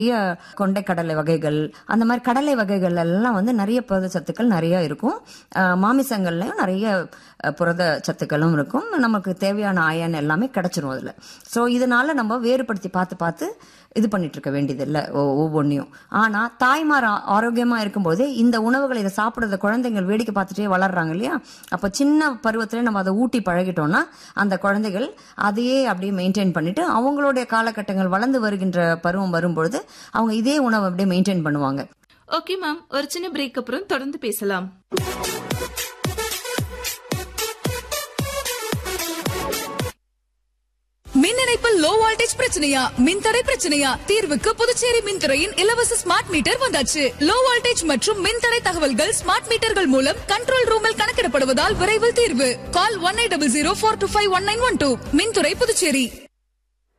நிறைய கொண்டைக்கடலை வகைகள் அந்த மாதிரி கடலை வகைகள் எல்லாம் வந்து நிறைய புரத சத்துக்கள் நிறைய இருக்கும் அஹ் மாமிசங்கள்லயும் நிறைய அஹ், புரத சத்துக்களும் இருக்கும் நமக்கு தேவையான அயன் எல்லாமே கிடைச்சிரும் அதுல ஸோ இதனால நம்ம வேறுபடுத்தி பார்த்து பார்த்து இது பண்ணிட்டு இருக்க வேண்டியதில்லை ஒ- ஒவ்வொன்றையும் ஆனா தாய்மார் ஆ- ஆரோக்கியமா இருக்கும்போதே இந்த உணவுகளை இதை சாப்பிடுறத குழந்தைகள் வேடிக்கை பார்த்துட்டே வளர்றாங்க இல்லையா அப்ப சின்ன பருவத்திலே நம்ம அதை ஊட்டி பழகிட்டோம்னா அந்த குழந்தைகள் அதையே அப்படியே மெயின்டைன் பண்ணிட்டு அவங்களுடைய காலகட்டங்கள் வளர்ந்து வருகின்ற பருவம் வரும்பொழுது அவங்க இதே உணவை அப்படியே மெயின்டைன் பண்ணுவாங்க ஓகே மேம் ஒரு சின்ன பிரேக் அப்புறம் தொடர்ந்து பேசலாம் மின் இணைப்பில் லோ வோல்டேஜ் பிரச்சனையா மின்தடை பிரச்சனையா தீர்வுக்கு புதுச்சேரி மின்துறையின் இலவச ஸ்மார்ட் மீட்டர் வந்தாச்சு லோ வோல்டேஜ் மற்றும் மின்தடை தகவல்கள் ஸ்மார்ட் மீட்டர்கள் மூலம் கண்ட்ரோல் ரூமில் கணக்கிடப்படுவதால் விரைவில் தீர்வு call one eight double zero four two five one nine one two மின்துறை புதுச்சேரி